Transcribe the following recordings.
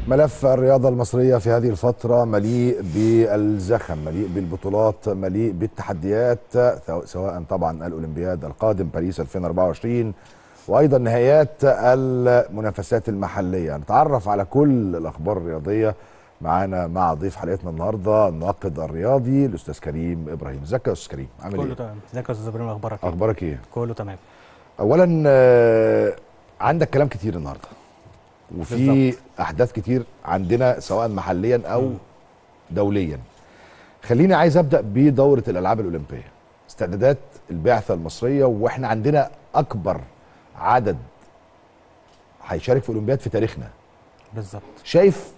ملف الرياضة المصرية في هذه الفترة مليء بالزخم مليء بالبطولات مليء بالتحديات سواء طبعا الأولمبياد القادم باريس 2024 وأيضا نهايات المنافسات المحلية نتعرف على كل الأخبار الرياضية معانا مع ضيف حلقتنا النهارده الناقد الرياضي الاستاذ كريم ابراهيم ازيك يا استاذ كريم عامل كله ايه تمام ازيك يا استاذ ابراهيم اخبارك ايه اخبارك ايه كله تمام اولا آه، عندك كلام كتير النهارده وفي بالظبط. احداث كتير عندنا سواء محليا او دوليا خليني عايز ابدا بدوره الالعاب الاولمبيه استعدادات البعثه المصريه واحنا عندنا اكبر عدد هيشارك في اولمبياد في تاريخنا بالظبط شايف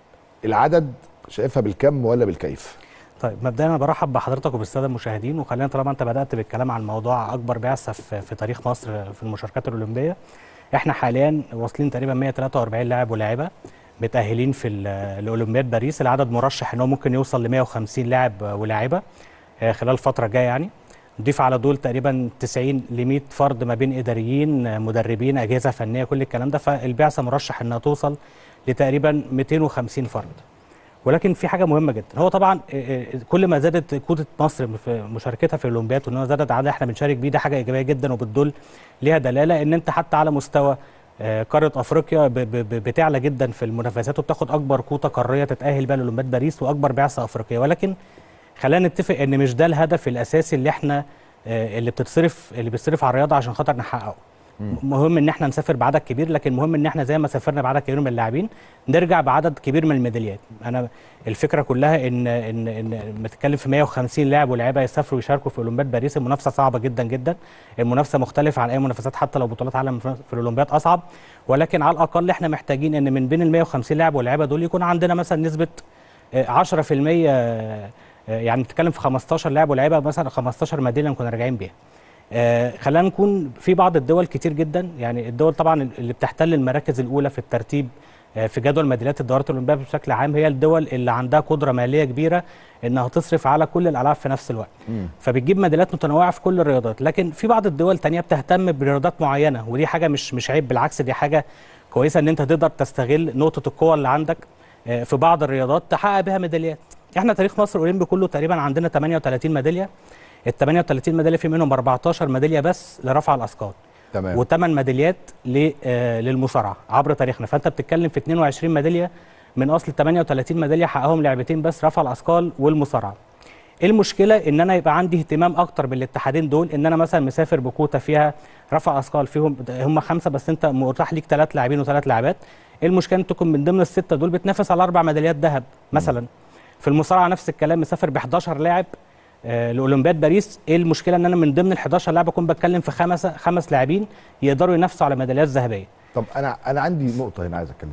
العدد شايفها بالكم ولا بالكيف طيب مبدئيا انا برحب بحضرتك وبالساده المشاهدين وخلينا طالما انت بدات بالكلام عن موضوع اكبر بعثه في, في تاريخ مصر في المشاركات الاولمبيه احنا حاليا واصلين تقريبا 143 لاعب ولاعبه متاهلين في ال- لاولمبياد باريس العدد مرشح ان هو ممكن يوصل ل 150 لاعب ولاعبه آه، خلال الفتره الجايه يعني نضيف على دول تقريبا 90 ل 100 فرد ما بين اداريين آه، مدربين اجهزه فنيه كل الكلام ده فالبعثه مرشح انها توصل لتقريبا 250 فرد ولكن في حاجه مهمه جدا هو طبعا آه، آه، كل ما زادت قوه مصر في مشاركتها في الاولمبياد وان هو زادت عدد احنا بنشارك بيه ده حاجه ايجابيه جدا وبتدل ليها دلاله ان انت حتى على مستوى آه، قاره افريقيا ب- ب- ب- بتعلى جدا في المنافسات وبتاخد اكبر كوتا قاريه تتاهل بيها لاولمبياد باريس واكبر بعثه افريقيه ولكن خلينا نتفق ان مش ده الهدف الاساسي اللي احنا آه، اللي بتتصرف اللي بيتصرف على الرياضه عشان خاطر نحققه مهم ان احنا نسافر بعدد كبير لكن مهم ان احنا زي ما سافرنا بعدد كبير من اللاعبين نرجع بعدد كبير من الميداليات انا الفكره كلها ان ان ان لما تتكلم في 150 لاعب ولاعيبه يسافروا يشاركوا في اولمبياد باريس المنافسه صعبه جدا جدا المنافسه مختلفه عن اي منافسات حتى لو بطولات عالم في الاولمبياد اصعب ولكن على الاقل احنا محتاجين ان من بين ال 150 لاعب ولاعيبه دول يكون عندنا مثلا نسبه آه، 10% آه، يعني بتتكلم في 15 لاعب ولاعيبه مثلا 15 ميداليه نكون راجعين بيها آه، خلينا نكون في بعض الدول كتير جدا يعني الدول طبعا اللي بتحتل المراكز الاولى في الترتيب آه، في جدول ميداليات الدورات الاولمبيه بشكل عام هي الدول اللي عندها قدره ماليه كبيره انها تصرف على كل الالعاب في نفس الوقت فبتجيب ميداليات متنوعه في كل الرياضات لكن في بعض الدول تانية بتهتم برياضات معينه ودي حاجه مش مش عيب بالعكس دي حاجه كويسه ان انت تقدر تستغل نقطه القوه اللي عندك آه، في بعض الرياضات تحقق بها ميداليات احنا تاريخ مصر الاولمبي كله تقريبا عندنا 38 ميداليه ال 38 ميداليه في منهم 14 ميداليه بس لرفع الاثقال تمام وثمان ميداليات ل- آه، للمصارعه عبر تاريخنا فانت بتتكلم في 22 ميداليه من اصل 38 ميداليه حققهم لاعبتين بس رفع الاثقال والمصارعه ايه المشكله ان انا يبقى عندي اهتمام اكتر بالاتحادين دول ان انا مثلا مسافر بكوتا فيها رفع اثقال فيهم هم خمسه بس انت متاح ليك ثلاث لاعبين وثلاث لاعبات ايه المشكله ان تكون من ضمن السته دول بتنافس على اربع ميداليات ذهب مثلا في المصارعه نفس الكلام مسافر ب 11 لاعب آه، لاولمبياد باريس ايه المشكله ان انا من ضمن ال 11 لاعب اكون بتكلم في خمسه خمس لاعبين يقدروا ينافسوا على ميداليات ذهبيه طب انا انا عندي نقطه هنا عايز اتكلم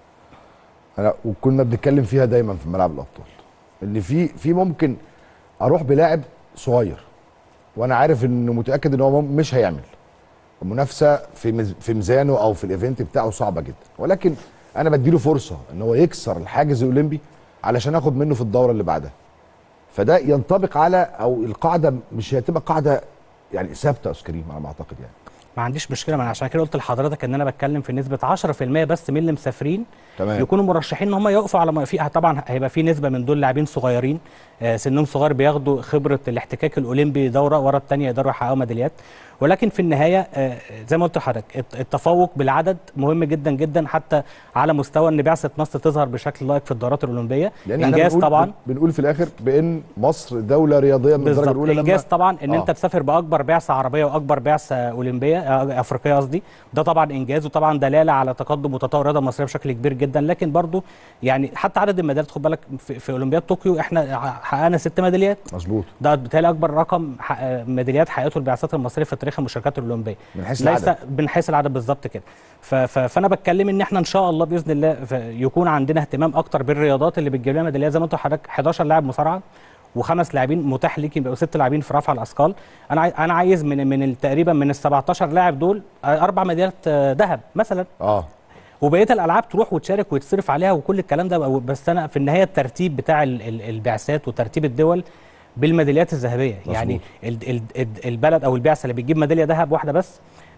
فيها انا وكنا بنتكلم فيها دايما في ملعب الابطال ان في في ممكن اروح بلاعب صغير وانا عارف انه متاكد ان هو مم- مش هيعمل المنافسه في مز- في ميزانه او في الايفنت بتاعه صعبه جدا ولكن انا بديله فرصه ان هو يكسر الحاجز الاولمبي علشان اخد منه في الدوره اللي بعدها فده ينطبق على او القاعده مش هتبقى قاعده يعني ثابته يا استاذ كريم على ما اعتقد يعني ما عنديش مشكله ما انا عشان كده قلت لحضرتك ان انا بتكلم في نسبه 10% بس من اللي مسافرين تمام يكونوا مرشحين ان هم يقفوا على ما في طبعا هيبقى في نسبه من دول لاعبين صغيرين آه، سنهم صغير بياخدوا خبره الاحتكاك الاولمبي دوره ورا الثانيه يقدروا يحققوا ميداليات ولكن في النهايه آه، زي ما قلت لحضرتك الت- التفوق بالعدد مهم جدا جدا حتى على مستوى ان بعثه مصر تظهر بشكل لائق في الدورات الاولمبيه لان احنا انجاز بنقول طبعا بنقول في الاخر بان مصر دوله رياضيه من الدرجه بالظبط الاولى انجاز لما طبعا ان آه. انت تسافر باكبر بعثه عربيه واكبر بعثه اولمبيه آه، افريقيه قصدي ده طبعا انجاز وطبعا دلاله على تقدم وتطور الرياضه المصريه بشكل كبير جدا لكن برضو يعني حتى عدد الميداليات خد بالك في, في اولمبياد طوكيو احنا حققنا ست ميداليات مظبوط ده بالتالي اكبر رقم حق- ميداليات حققته البعثات المصريه في تاريخ المشاركات الاولمبيه من حيث ليس العدد من حيث العدد بالظبط كده ف- ف- فانا بتكلم ان احنا ان شاء الله باذن الله ف- يكون عندنا اهتمام اكتر بالرياضات اللي بتجيب لنا ميداليات زي ما انت حضرتك 11 لاعب مصارعه وخمس لاعبين متاح ليك يبقوا ست لاعبين في رفع الاثقال انا عاي- انا عايز من من ال- تقريبا من ال 17 لاعب دول آه، اربع ميداليات آه، ذهب مثلا اه وبقيه الالعاب تروح وتشارك ويتصرف عليها وكل الكلام ده بس انا في النهايه الترتيب بتاع ال- ال- البعثات وترتيب الدول بالميداليات الذهبيه مظبوط. يعني ال- ال- ال- البلد او البعثه اللي بتجيب ميداليه ذهب واحده بس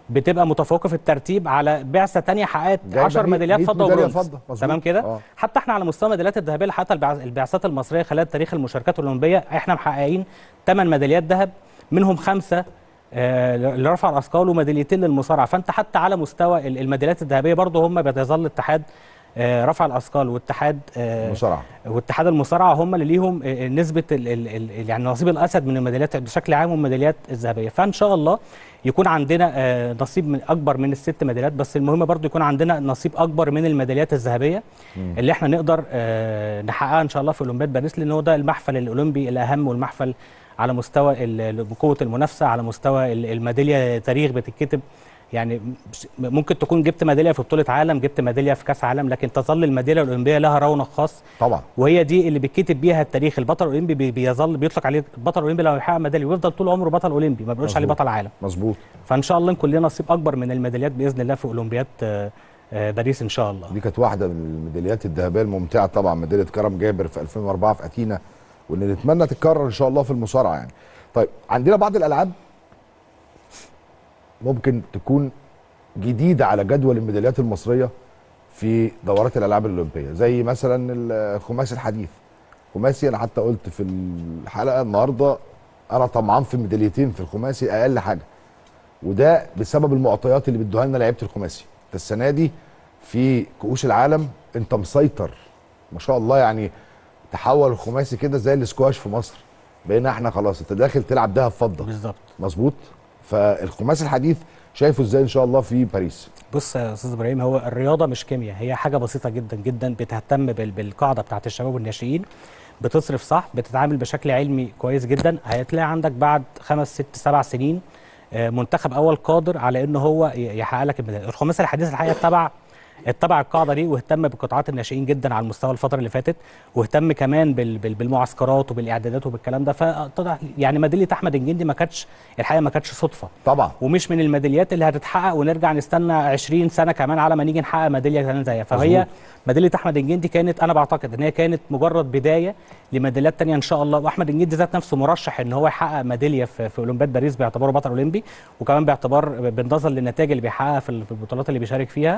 بتبقى متفوقه في الترتيب على بعثه تانية حققت جايبة 10 مية- ميداليات مية فضه ميدالية وبرونز فضة، مظبوط. تمام كده آه. حتى احنا على مستوى الميداليات الذهبيه حتى البعث- البعثات المصريه خلال تاريخ المشاركات الاولمبيه احنا محققين 8 ميداليات ذهب منهم خمسه آه، لرفع الاثقال وميداليتين للمصارعه فانت حتى على مستوى ال- الميداليات الذهبيه برضه هم بيظل اتحاد آه، رفع الاثقال واتحاد آه، مصارعه واتحاد المصارعه هم اللي ليهم آه، نسبه ال ال ال يعني نصيب الاسد من الميداليات بشكل عام والميداليات الذهبيه فان شاء الله يكون عندنا آه، نصيب من اكبر من الست ميداليات بس المهم برضو يكون عندنا نصيب اكبر من الميداليات الذهبيه اللي احنا نقدر آه، نحققها ان شاء الله في اولمبياد باريس لان هو ده المحفل الاولمبي الاهم والمحفل على مستوى ال- ال- قوه المنافسه على مستوى ال- الميداليه تاريخ بتتكتب يعني مش- ممكن تكون جبت ميداليه في بطوله عالم جبت ميداليه في كاس عالم لكن تظل الميداليه الاولمبيه لها رونق خاص طبعا وهي دي اللي بيتكتب بيها التاريخ البطل الاولمبي بي- بيظل بيطلق عليه بطل اولمبي لما يحقق ميداليه ويفضل طول عمره بطل اولمبي ما بيقولش عليه مظبوط. بطل عالم مظبوط فان شاء الله نكون لنا نصيب اكبر من الميداليات باذن الله في اولمبياد آه، آه، باريس ان شاء الله دي كانت واحده من الميداليات الذهبيه الممتعه طبعا ميداليه كرم جابر في 2004 في اثينا واللي نتمنى تتكرر ان شاء الله في المصارعه يعني طيب عندنا بعض الالعاب ممكن تكون جديده على جدول الميداليات المصريه في دورات الالعاب الاولمبيه زي مثلا الخماسي الحديث خماسي انا حتى قلت في الحلقه النهارده انا طمعان في ميداليتين في الخماسي اقل حاجه وده بسبب المعطيات اللي بيدوها لنا لعيبه الخماسي انت السنه دي في كؤوس العالم انت مسيطر ما شاء الله يعني تحول الخماسي كده زي الاسكواش في مصر بقينا احنا خلاص انت داخل تلعب دهب فضه بالظبط مظبوط فالخماسي الحديث شايفه ازاي ان شاء الله في باريس بص يا استاذ ابراهيم هو الرياضه مش كيمياء هي حاجه بسيطه جدا جدا بتهتم بال- بالقاعده بتاعت الشباب والناشئين بتصرف صح بتتعامل بشكل علمي كويس جدا هتلاقي عندك بعد خمس ست سبع سنين آه، منتخب اول قادر على ان هو ي- يحقق لك الميداليه الخماسي الحديث الحقيقه اتبع اتبع القاعده دي واهتم بقطاعات الناشئين جدا على المستوى الفتره اللي فاتت واهتم كمان بال- بال- بالمعسكرات وبالاعدادات وبالكلام ده فطبعا يعني ميداليه احمد الجندي ما كانتش الحقيقه ما كانتش صدفه طبعا ومش من الميداليات اللي هتتحقق ونرجع نستنى 20 سنه كمان على ما نيجي نحقق ميداليه ثانيه زيها فهي مظبوط. ميداليه احمد الجندي كانت انا بعتقد ان هي كانت مجرد بدايه لميداليات تانية ان شاء الله واحمد الجندي ذات نفسه مرشح ان هو يحقق ميداليه في, في اولمبياد باريس باعتباره بطل اولمبي وكمان باعتبار بالنظر للنتائج اللي بيحققها في ال- في البطولات اللي بيشارك فيها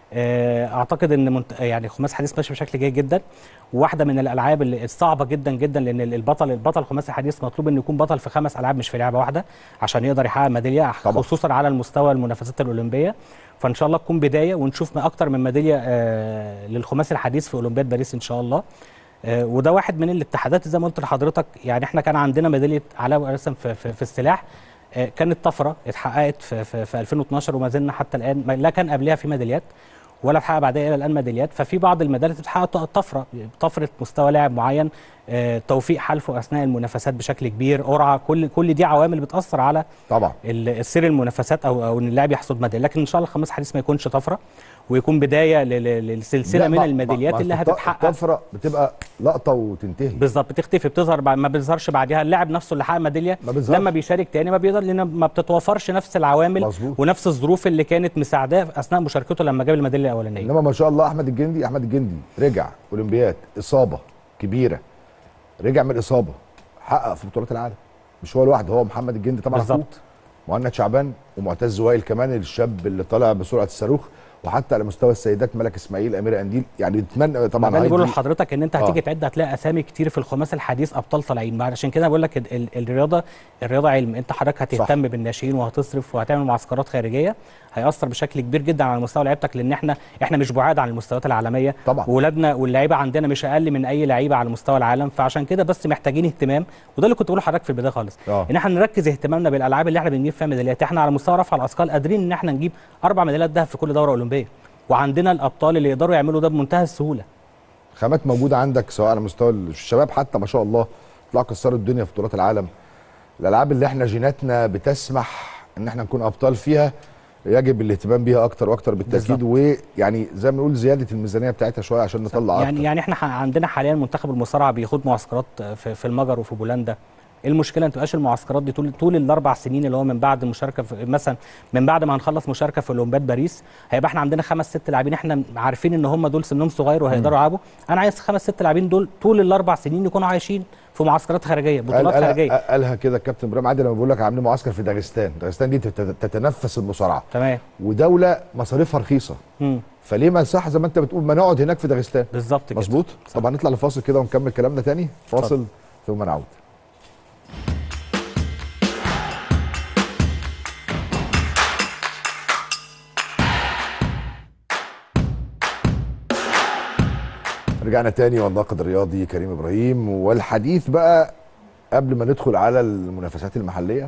آه، اعتقد ان منت... يعني خماسي حديث ماشي بشكل جيد جدا وواحده من الالعاب اللي الصعبه جدا جدا لان البطل البطل الخماسي الحديث مطلوب انه يكون بطل في خمس العاب مش في لعبه واحده عشان يقدر يحقق ميداليه طبعا. خصوصا على المستوى المنافسات الاولمبيه فان شاء الله تكون بدايه ونشوف ما اكتر من ميداليه آه، للخماسي الحديث في اولمبياد باريس ان شاء الله آه، وده واحد من الاتحادات زي ما قلت لحضرتك يعني احنا كان عندنا ميداليه علاء رسم في, في, في السلاح آه، كانت طفره اتحققت في, في, في 2012 وما زلنا حتى الان ما- لا كان قبلها في ميداليات ولا اتحقق بعدها الى الان ميداليات ففي بعض الميداليات بتحقق طفره طفره مستوى لاعب معين آه، توفيق حلفه اثناء المنافسات بشكل كبير قرعه كل كل دي عوامل بتاثر على طبعا ال- السير المنافسات او او ان اللاعب يحصد ميداليه لكن ان شاء الله الخماس حديث ما يكونش طفره ويكون بدايه ل- ل- للسلسله لا، من ما- الميداليات ما- اللي ما الط- هتتحقق الطفره بتبقى لقطه وتنتهي بالظبط بتختفي بتظهر بعد ما بتظهرش بعدها اللاعب نفسه اللي حقق ميداليه ما بيظهرش. لما بيشارك تاني ما بيقدر لان ما بتتوفرش نفس العوامل مظبوط. ونفس الظروف اللي كانت مساعداه اثناء مشاركته لما جاب الميداليه الاولانيه انما ما شاء الله احمد الجندي احمد الجندي رجع اولمبياد اصابه كبيره رجع من الاصابه حقق في بطولات العالم مش هو لوحده هو محمد الجندي طبعا أخوه. بالظبط مهند شعبان ومعتز وائل كمان الشاب اللي طالع بسرعه الصاروخ وحتى على مستوى السيدات ملك اسماعيل اميره قنديل يعني نتمنى طبعا طبعا اللي بقول هايدي- لحضرتك ان انت آه. هتيجي تعد هتلاقي اسامي كتير في الخماس الحديث ابطال طالعين بعد عشان كده بقول لك ال- ال- الرياضه الرياضه علم انت حضرتك هتهتم بالناشئين وهتصرف وهتعمل معسكرات خارجيه هيأثر بشكل كبير جدا على مستوى لعيبتك لان احنا احنا مش بعاد عن المستويات العالميه طبعا. وولادنا واللعيبه عندنا مش اقل من اي لعيبه على مستوى العالم فعشان كده بس محتاجين اهتمام وده اللي كنت بقوله لحضرتك في البدايه خالص آه. ان احنا نركز اهتمامنا بالالعاب اللي احنا بنجيب فيها ميداليات احنا على مستوى رفع الاثقال قادرين ان احنا نجيب اربع ميداليات ذهب في كل دوره اولمبيه وعندنا الابطال اللي يقدروا يعملوا ده بمنتهى السهوله خامات موجوده عندك سواء على مستوى الشباب حتى ما شاء الله طلعوا كسروا الدنيا في بطولات العالم الالعاب اللي احنا جيناتنا بتسمح ان احنا نكون ابطال فيها يجب الاهتمام بيها اكتر واكتر بالتاكيد ويعني زي ما نقول زياده الميزانيه بتاعتها شويه عشان نطلع يعني اكتر يعني احنا ح- عندنا حاليا منتخب المصارعه بيخوض معسكرات في, في المجر وفي بولندا ايه المشكله ما تبقاش المعسكرات دي طول طول الاربع سنين اللي هو من بعد المشاركه في مثلا من بعد ما هنخلص مشاركه في اولمبياد باريس هيبقى احنا عندنا خمس ست لاعبين احنا عارفين ان هم دول سنهم صغير وهيقدروا يلعبوا انا عايز خمس ست لاعبين دول طول الاربع سنين يكونوا عايشين في معسكرات خارجيه قال بطولات قال خارجيه قالها كده الكابتن ابراهيم عادل لما بقول لك عاملين معسكر في داغستان داغستان دي تت- تتنفس المصارعه تمام ودوله مصاريفها رخيصه مم. فليه ما صح زي ما انت بتقول ما نقعد هناك في داغستان بالظبط كده مظبوط صح. طب هنطلع لفاصل كده ونكمل كلامنا تاني فاصل ثم نعود رجعنا تاني والناقد الرياضي كريم ابراهيم والحديث بقى قبل ما ندخل على المنافسات المحليه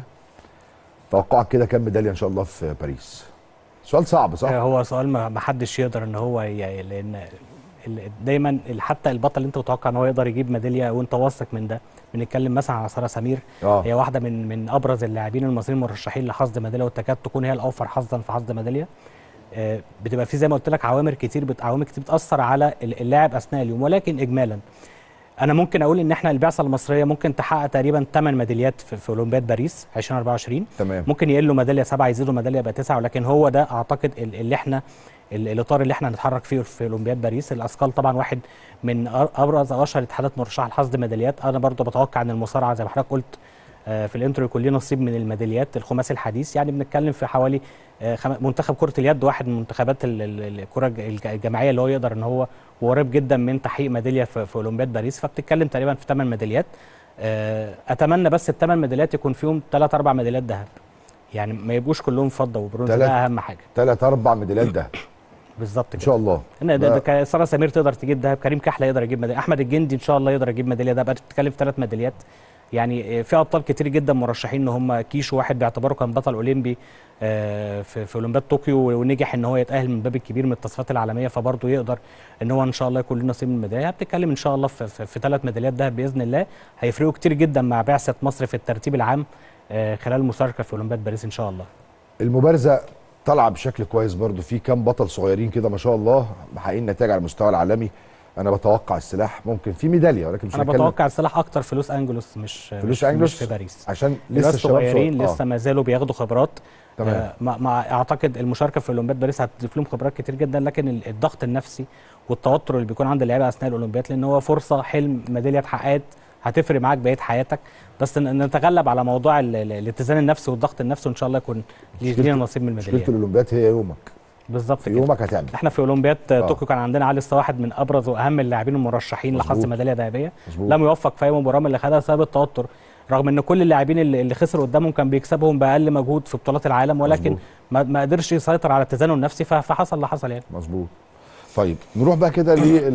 توقعك كده كام ميداليه ان شاء الله في باريس سؤال صعب صح آه، هو سؤال ما ما حدش يقدر ان هو ي... لان ال- دايما ال- حتى البطل اللي انت متوقع ان هو يقدر يجيب ميداليه وانت واثق من ده بنتكلم مثلا على ساره سمير اه هي واحده من من ابرز اللاعبين المصريين المرشحين لحصد ميداليه وتكاد تكون هي الاوفر حظا في حصد ميداليه آه، بتبقى في زي ما قلت لك عوامل كتير بت... عوامل كتير بتاثر على ال- اللاعب اثناء اليوم ولكن اجمالا انا ممكن اقول ان احنا البعثه المصريه ممكن تحقق تقريبا 8 ميداليات في, في اولمبياد باريس 2024 تمام ممكن يقلوا ميداليه سبعه يزيدوا ميداليه يبقى تسعه ولكن هو ده اعتقد ال- اللي احنا ال- الاطار اللي احنا هنتحرك فيه في اولمبياد باريس الاثقال طبعا واحد من أر- ابرز او اشهر الاتحادات مرشحه لحصد ميداليات انا برضو بتوقع ان المصارعه زي ما حضرتك قلت آه، في الانترو يكون ليه نصيب من الميداليات الخماسي الحديث يعني بنتكلم في حوالي آه، خم- منتخب كره اليد واحد من منتخبات ال- ال- الكره الج- الج- الجماعيه اللي هو يقدر ان هو قريب جدا من تحقيق ميداليه في في اولمبياد باريس فبتتكلم تقريبا في 8 ميداليات آه، اتمنى بس الثمان ميداليات يكون فيهم ثلاث اربع ميداليات ذهب يعني ما يبقوش كلهم فضه وبرونز تلات- ده اهم حاجه ثلاث اربع ميداليات ده بالظبط ان كده شاء الله ان ده, لا. ده ك- ساره سمير تقدر تجيب ذهب كريم كحله يقدر يجيب ميداليه احمد الجندي ان شاء الله يقدر يجيب ميداليه ده بقى بتتكلم في ثلاث ميداليات يعني آه، في ابطال كتير جدا مرشحين ان هم كيشو واحد باعتباره كان بطل اولمبي آه، في في اولمبياد طوكيو ونجح ان هو يتاهل من باب الكبير من التصفيات العالميه فبرضه يقدر ان هو ان شاء الله يكون له نصيب من الميداليه بتتكلم ان شاء الله في, في, في ثلاث ميداليات ذهب باذن الله هيفرقوا كتير جدا مع بعثه مصر في الترتيب العام آه، خلال المشاركه في اولمبياد باريس ان شاء الله المبارزه طالعه بشكل كويس برضو في كام بطل صغيرين كده ما شاء الله محققين نتائج على المستوى العالمي انا بتوقع السلاح ممكن في ميداليه ولكن مش انا هنتكلم بتوقع السلاح اكتر في لوس انجلوس مش في مش- لوس أنجلوس؟ مش في باريس عشان لسه لسه الشباب صغيرين صغير. لسه ما زالوا بياخدوا خبرات تمام آه مع, مع اعتقد المشاركه في اولمبياد باريس هتضيف لهم خبرات كتير جدا لكن ال- الضغط النفسي والتوتر اللي بيكون عند اللعيبه اثناء الاولمبياد لان هو فرصه حلم ميداليه اتحققت هتفرق معاك بقيه حياتك بس ن- نتغلب على موضوع ال- ال- الاتزان النفسي والضغط النفسي وان شاء الله يكون مشكلة- لينا نصيب من مشكله الميداليات الاولمبياد هي يومك بالظبط في كده يومك هتعمل احنا في اولمبياد آه. آه. طوكيو كان عندنا علي لسه واحد من ابرز واهم اللاعبين المرشحين لحظ مظبوط. ميداليه ذهبيه مظبوط لم يوفق في اي مباراه من اللي خدها بسبب التوتر رغم ان كل اللاعبين اللي, اللي خسر قدامهم كان بيكسبهم باقل مجهود في بطولات العالم ولكن مظبوط. ما, ما قدرش يسيطر على اتزانه النفسي ف- فحصل اللي حصل يعني مظبوط طيب نروح بقى كده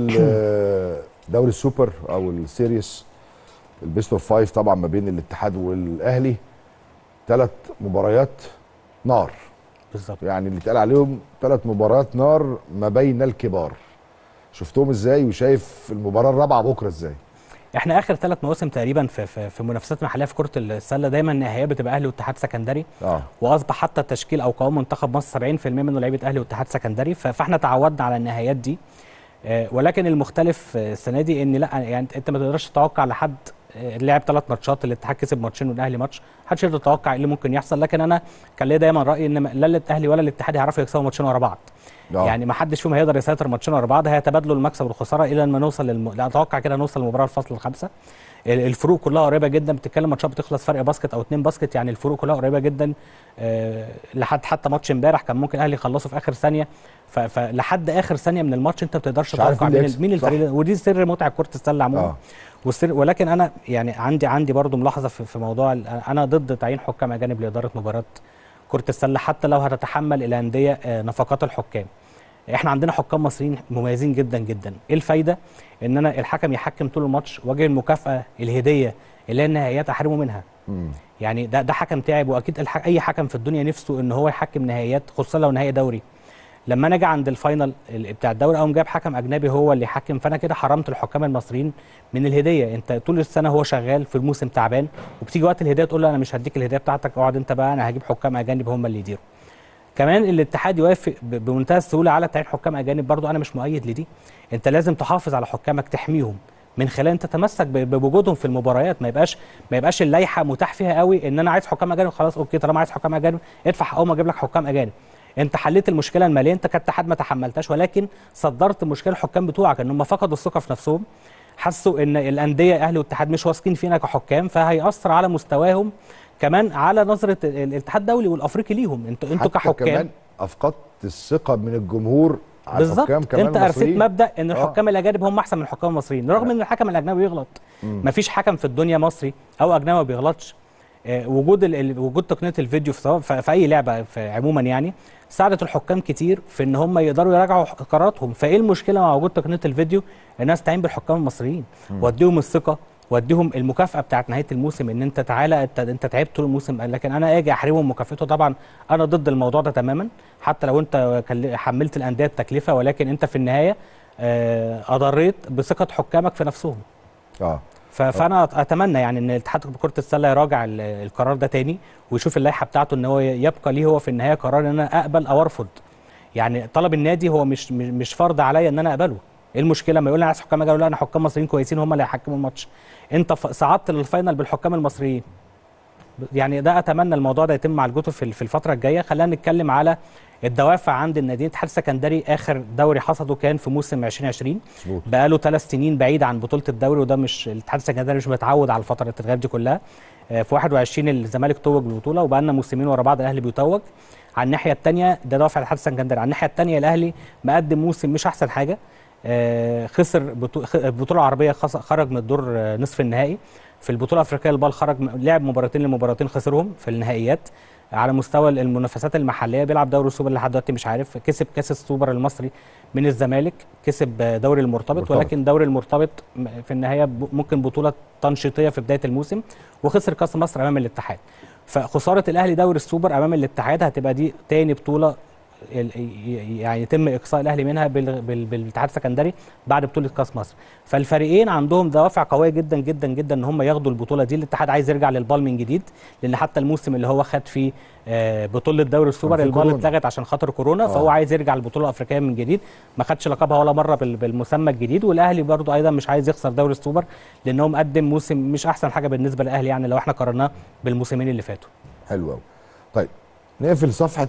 لدوري السوبر او السيريس البيست اوف فايف طبعا ما بين الاتحاد والاهلي ثلاث مباريات نار بالظبط يعني اللي اتقال عليهم ثلاث مباريات نار ما بين الكبار شفتهم ازاي وشايف المباراه الرابعه بكره ازاي احنا اخر ثلاث مواسم تقريبا في في, في منافسات محليه في كره السله دايما النهائيات بتبقى اهلي واتحاد سكندري اه واصبح حتى تشكيل او قوام منتخب مصر 70% منه لعيبه اهلي واتحاد سكندري ف- فاحنا تعودنا على النهايات دي آه، ولكن المختلف آه، السنه دي ان لا يعني انت ما تقدرش تتوقع لحد آه، لعب ثلاث ماتشات الاتحاد كسب ماتشين والاهلي ماتش محدش يقدر يتوقع ايه اللي ممكن يحصل لكن انا كان ليا دايما رايي ان لا الاهلي ولا الاتحاد هيعرفوا يكسبوا ماتشين ورا بعض آه. يعني ما حدش فيهم هيقدر يسيطر ماتشين ورا بعض هيتبادلوا المكسب والخساره الى ما نوصل للم... لا اتوقع كده نوصل لمباراه الفصل الخامسه ال- الفروق كلها قريبه جدا بتتكلم ماتشات بتخلص فرق باسكت او اتنين باسكت يعني الفروق كلها قريبه جدا آه لحد حتى ماتش امبارح كان ممكن الاهلي يخلصه في اخر ثانيه ف- فلحد اخر ثانيه من الماتش انت ما بتقدرش مش عارف تتوقع مين اللي مين, يكسب. مين صح. الفريق ودي سر متعه كره السله عموما اه والسر ولكن انا يعني عندي عندي برضو ملاحظه في, في موضوع ال- انا ضد تعيين حكام اجانب لاداره مباراه كره السله حتى لو هتتحمل الانديه آه، نفقات الحكام احنا عندنا حكام مصريين مميزين جدا جدا ايه الفايده ان انا الحكم يحكم طول الماتش واجه المكافاه الهديه اللي هي النهائيات احرمه منها مم. يعني ده ده حكم تعب واكيد الح... اي حكم في الدنيا نفسه ان هو يحكم نهائيات خصوصا لو نهائي دوري لما انا اجي عند الفاينل ال- بتاع الدوري اقوم جايب حكم اجنبي هو اللي يحكم فانا كده حرمت الحكام المصريين من الهديه انت طول السنه هو شغال في الموسم تعبان وبتيجي وقت الهديه تقول له انا مش هديك الهديه بتاعتك اقعد انت بقى انا هجيب حكام اجانب هم اللي يديروا كمان الاتحاد يوافق ب- بمنتهى السهوله على تعيين حكام اجانب برضو انا مش مؤيد لدي انت لازم تحافظ على حكامك تحميهم من خلال انت تتمسك ب- بوجودهم في المباريات ما يبقاش ما يبقاش اللائحه متاح فيها قوي ان انا عايز حكام اجانب خلاص اوكي طالما عايز حكام اجانب ادفع حقهم اجيب لك حكام اجانب انت حليت المشكله الماليه انت كاتحاد ما تحملتهاش ولكن صدرت المشكله الحكام بتوعك ان هم فقدوا الثقه في نفسهم حسوا ان الانديه اهلي والاتحاد مش واثقين فينا كحكام فهيأثر على مستواهم كمان على نظره ال- الاتحاد الدولي والافريقي ليهم انتوا انتوا حتى كحكام كمان افقدت الثقه من الجمهور على بالظبط الحكام كمان انت ارسيت المصريين. مبدا ان آه. الحكام الاجانب هم احسن من الحكام المصريين رغم ان الحكم الاجنبي بيغلط مفيش حكم في الدنيا مصري او اجنبي ما بيغلطش آه، وجود ال- ال- وجود تقنيه الفيديو في سواء في في اي لعبه في عموما يعني ساعدت الحكام كتير في ان هم يقدروا يراجعوا ح- قراراتهم فايه المشكله مع وجود تقنيه الفيديو الناس تستعين بالحكام المصريين واديهم الثقه واديهم المكافاه بتاعت نهايه الموسم ان انت تعالى انت, انت تعبت طول الموسم لكن انا اجي احرمهم مكافئته طبعا انا ضد الموضوع ده تماما حتى لو انت كل- حملت الانديه التكلفه ولكن انت في النهايه آه، اضريت بثقه حكامك في نفسهم اه ف- فانا أت- اتمنى يعني ان الاتحاد كره السله يراجع ال- القرار ده تاني ويشوف اللائحه بتاعته ان هو يبقى ليه هو في النهايه قرار ان انا اقبل او ارفض يعني طلب النادي هو مش مش مش فرض عليا ان انا اقبله ايه المشكله لما يقول لي انا عايز حكام اجي لا انا حكام مصريين كويسين هم اللي هيحكموا الماتش انت ف- صعدت للفاينل بالحكام المصريين يعني ده اتمنى الموضوع ده يتم مع الجوتو في في الفتره الجايه خلينا نتكلم على الدوافع عند الناديين الاتحاد السكندري اخر دوري حصده كان في موسم 2020 مظبوط بقاله ثلاث سنين بعيد عن بطوله الدوري وده مش الاتحاد السكندري مش متعود على فتره الغياب دي كلها آه، في 21 الزمالك توج بالبطوله وبقى لنا موسمين ورا بعض الاهلي بيتوج على الناحيه الثانيه ده دوافع الاتحاد السكندري على الناحيه الثانيه الاهلي مقدم موسم مش احسن حاجه آه، خسر بطو- خ- البطوله العربيه خس- خرج من الدور آه، نصف النهائي في البطوله الافريقيه البال خرج م- لعب مباراتين لمباراتين خسرهم في النهائيات على مستوى المنافسات المحليه بيلعب دوري السوبر لحد دلوقتي مش عارف كسب كاس السوبر المصري من الزمالك كسب آه، دوري المرتبط مرتبط. ولكن دوري المرتبط م- في النهايه ب- ممكن بطوله تنشيطيه في بدايه الموسم وخسر كاس مصر امام الاتحاد فخساره الاهلي دوري السوبر امام الاتحاد هتبقى دي تاني بطوله ال- ي- يعني يتم اقصاء الاهلي منها بال- بال- بالاتحاد السكندري بعد بطوله كاس مصر فالفريقين عندهم دوافع قويه جدا جدا جدا ان هم ياخدوا البطوله دي الاتحاد عايز يرجع للبال من جديد لان حتى الموسم اللي هو خد فيه آه، بطوله دوري السوبر في البال كورونا. اتلغت عشان خاطر كورونا آه. فهو عايز يرجع للبطوله الافريقيه من جديد ما خدش لقبها ولا مره بال- بالمسمى الجديد والاهلي برضو ايضا مش عايز يخسر دوري السوبر لان هو مقدم موسم مش احسن حاجه بالنسبه للاهلي يعني لو احنا قارناه بالموسمين اللي فاتوا حلو قوي طيب نقفل صفحه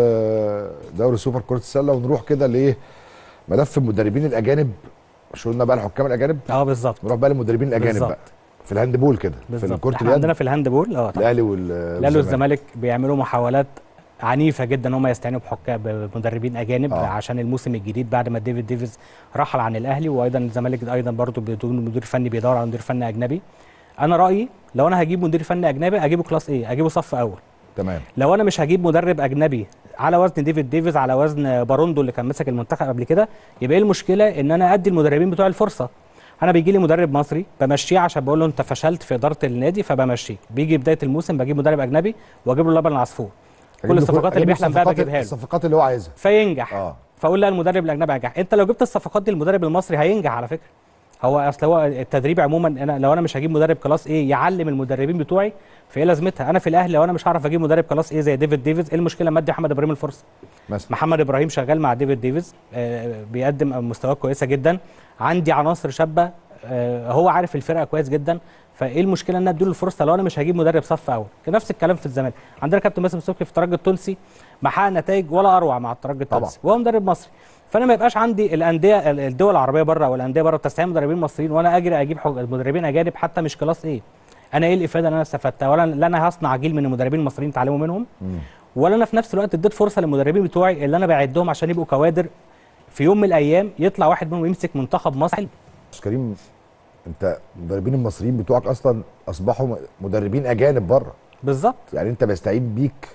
ال- دوري سوبر كره السله ونروح كده لايه ملف المدربين الاجانب مش قلنا بقى الحكام الاجانب اه بالظبط نروح بقى للمدربين الاجانب بالظبط. بقى في الهاندبول كده في بالظبط كره احنا عندنا اليد في الهاندبول اه طبعا الاهلي وال الاهلي والزمالك بيعملوا محاولات عنيفه جدا ان هم يستعينوا بحكام بمدربين اجانب آه. آه. عشان الموسم الجديد بعد ما ديفيد ديفيز رحل عن الاهلي وايضا الزمالك ايضا برضه بدون مدير فني بيدور على مدير فني اجنبي انا رايي لو انا هجيب مدير فني اجنبي اجيبه كلاس ايه اجيبه صف اول تمام لو انا مش هجيب مدرب اجنبي على وزن ديفيد ديفيز على وزن باروندو اللي كان ماسك المنتخب قبل كده يبقى ايه المشكله ان انا ادي المدربين بتوع الفرصه انا بيجي لي مدرب مصري بمشيه عشان بقول له انت فشلت في اداره النادي فبمشيك بيجي بدايه الموسم بجيب مدرب اجنبي واجيب له لبن العصفور أجيب كل له الصفقات اللي أجيب له بيحلم بيها الصفقات- بجيبها له الصفقات اللي هو عايزها فينجح اه فاقول لا المدرب الاجنبي هينجح انت لو جبت الصفقات دي للمدرب المصري هينجح على فكره هو اصل هو التدريب عموما انا لو انا مش هجيب مدرب كلاس ايه يعلم المدربين بتوعي فايه لازمتها انا في الاهلي لو انا مش هعرف اجيب مدرب كلاس ايه زي ديفيد ديفيز ايه المشكله ما ادي محمد ابراهيم الفرصه مثلا محمد ابراهيم شغال مع ديفيد ديفيز آه، بيقدم مستويات كويسه جدا عندي عناصر شابه آه، هو عارف الفرقه كويس جدا فايه المشكله ان أنا اديله الفرصه لو انا مش هجيب مدرب صف اول كان نفس الكلام في الزمالك عندنا كابتن باسم سوكي في الترجي التونسي محقق نتائج ولا اروع مع الترجي طبعا. التونسي وهو مدرب مصري فانا ما يبقاش عندي الانديه الدول العربيه بره والانديه بره بتستعين مدربين مصريين وانا اجري اجيب حج- مدربين اجانب حتى مش كلاس ايه انا ايه الافاده اللي انا استفدتها ولا لا انا هصنع جيل من المدربين المصريين يتعلموا منهم مم. ولا انا في نفس الوقت اديت فرصه للمدربين بتوعي اللي انا بعدهم عشان يبقوا كوادر في يوم من الايام يطلع واحد منهم يمسك منتخب مصر حلو. بس كريم انت المدربين المصريين بتوعك اصلا اصبحوا مدربين اجانب بره بالظبط يعني انت بيستعين بيك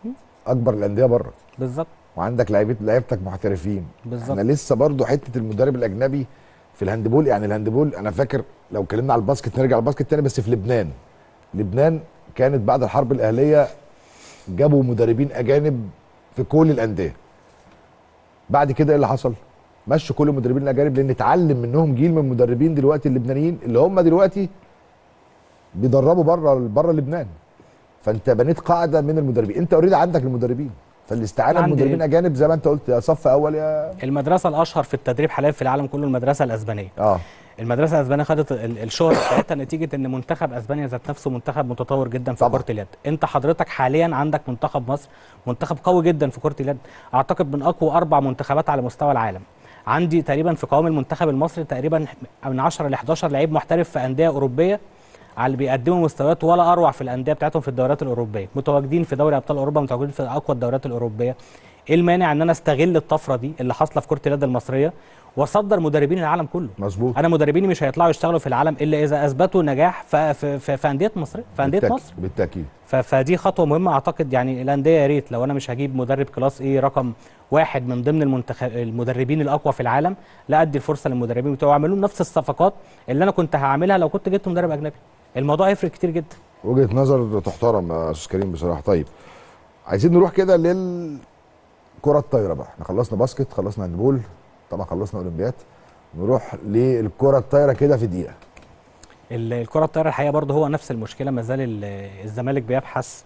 اكبر الانديه بره بالظبط وعندك لعيبه لعيبتك محترفين بالظبط. احنا لسه برضو حته المدرب الاجنبي في الهاندبول يعني الهاندبول انا فاكر لو اتكلمنا على الباسكت نرجع للباسكت تاني بس في لبنان لبنان كانت بعد الحرب الاهليه جابوا مدربين اجانب في كل الانديه بعد كده ايه اللي حصل مشوا كل المدربين الاجانب لان اتعلم منهم جيل من المدربين دلوقتي اللبنانيين اللي هم دلوقتي بيدربوا بره بره لبنان فانت بنيت قاعده من المدربين انت اوريدي عندك المدربين فالاستعانه عندي- بمدربين اجانب زي ما انت قلت يا صف اول يا المدرسه الاشهر في التدريب حاليا في العالم كله المدرسه الاسبانيه اه المدرسه الاسبانيه خدت ال- الشهره بتاعتها نتيجه ان منتخب اسبانيا ذات نفسه منتخب متطور جدا في طبعاً. كره اليد انت حضرتك حاليا عندك منتخب مصر منتخب قوي جدا في كره اليد اعتقد من اقوى اربع منتخبات على مستوى العالم عندي تقريبا في قوام المنتخب المصري تقريبا من 10 ل 11 لعيب محترف في انديه اوروبيه على اللي بيقدموا مستويات ولا اروع في الانديه بتاعتهم في الدوريات الاوروبيه متواجدين في دوري ابطال اوروبا متواجدين في اقوى الدوريات الاوروبيه ايه المانع ان انا استغل الطفره دي اللي حاصله في كره اليد المصريه واصدر مدربين العالم كله مظبوط انا مدربيني مش هيطلعوا يشتغلوا في العالم الا اذا اثبتوا نجاح في في في, في انديه مصر في انديه بالتأكيد- مصر بالتاكيد ف- فدي خطوه مهمه اعتقد يعني الانديه يا ريت لو انا مش هجيب مدرب كلاس ايه رقم واحد من ضمن المنتخب المدربين الاقوى في العالم لا ادي الفرصه للمدربين بتوعي واعملوا لهم نفس الصفقات اللي انا كنت هعملها لو كنت جبت مدرب اجنبي الموضوع هيفرق كتير جدا وجهه نظر تحترم يا استاذ كريم بصراحه طيب عايزين نروح كده للكره الطايره بقى احنا خلصنا باسكت خلصنا هاندبول طبعا خلصنا اولمبياد نروح للكره الطايره كده في دقيقه ال- الكره الطايره الحقيقه برضه هو نفس المشكله ما زال ال- الزمالك بيبحث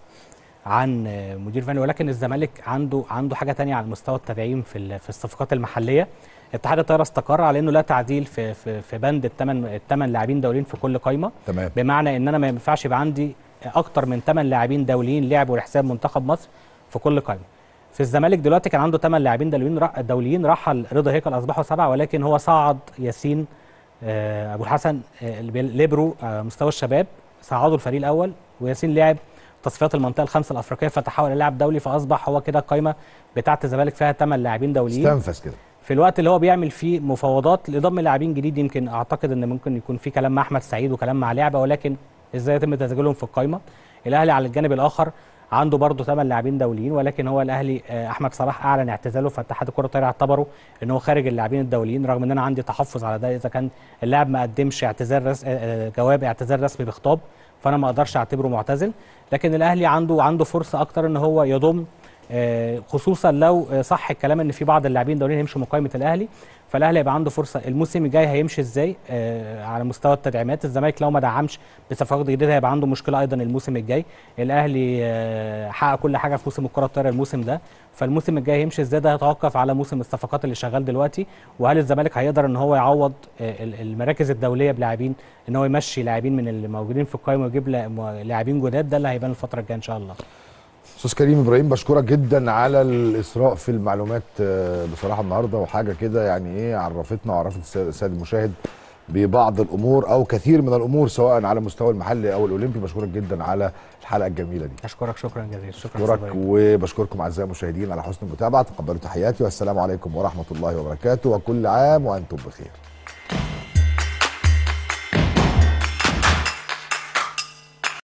عن مدير فني ولكن الزمالك عنده عنده حاجه تانية على مستوى التدعيم في ال- في الصفقات المحليه اتحاد الطايره استقر على انه لا تعديل في في في بند الثمان الثمان لاعبين دوليين في كل قائمه تمام بمعنى ان انا ما ينفعش يبقى عندي اكتر من 8 لاعبين دوليين لعبوا لحساب منتخب مصر في كل قائمه في الزمالك دلوقتي كان عنده 8 لاعبين دوليين را- دوليين رحل رضا هيكل اصبحوا سبعه ولكن هو صعد ياسين آه، ابو الحسن آه، اللي بي- ليبرو آه، مستوى الشباب صعدوا الفريق الاول وياسين لعب تصفيات المنطقه الخمسه الافريقيه فتحول الى لاعب دولي فاصبح هو كده القائمه بتاعه الزمالك فيها 8 لاعبين دوليين استنفذ كده في الوقت اللي هو بيعمل فيه مفاوضات لضم لاعبين جديد يمكن اعتقد ان ممكن يكون في كلام مع احمد سعيد وكلام مع لعبه ولكن ازاي يتم تسجيلهم في القائمه الاهلي على الجانب الاخر عنده برضه ثمان لاعبين دوليين ولكن هو الاهلي آه، احمد صلاح اعلن اعتزاله فاتحاد الكره الطايره اعتبره ان هو خارج اللاعبين الدوليين رغم ان انا عندي تحفظ على ده اذا كان اللاعب ما قدمش اعتذار رس... آه، آه، جواب اعتذار رسمي بخطاب فانا ما اقدرش اعتبره معتزل لكن الاهلي عنده عنده فرصه اكتر ان هو يضم آه، خصوصا لو آه، صح الكلام ان في بعض اللاعبين دوليين هيمشوا من قائمه الاهلي فالاهلي هيبقى عنده فرصه الموسم الجاي هيمشي ازاي آه، على مستوى التدعيمات الزمالك لو ما دعمش بصفقات جديده هيبقى عنده مشكله ايضا الموسم الجاي الاهلي آه، حقق كل حاجه في موسم الكره الطايره الموسم ده فالموسم الجاي هيمشي ازاي ده هيتوقف على موسم الصفقات اللي شغال دلوقتي وهل الزمالك هيقدر ان هو يعوض آه، ال- المراكز الدوليه بلاعبين ان هو يمشي لاعبين من اللي موجودين في القائمه ويجيب لا- م- لاعبين جداد ده اللي هيبان الفتره الجايه ان شاء الله استاذ كريم ابراهيم بشكرك جدا على الاسراء في المعلومات آه، بصراحه النهارده وحاجه كده يعني ايه عرفتنا وعرفت السيد السيد المشاهد ببعض الامور او كثير من الامور سواء على مستوى المحلي او الاولمبي بشكرك جدا على الحلقه الجميله دي اشكرك شكرا جزيلا شكرا بشكرك أستاذ إبراهيم. وبشكركم اعزائي المشاهدين على حسن المتابعه تقبلوا تحياتي والسلام عليكم ورحمه الله وبركاته وكل عام وانتم بخير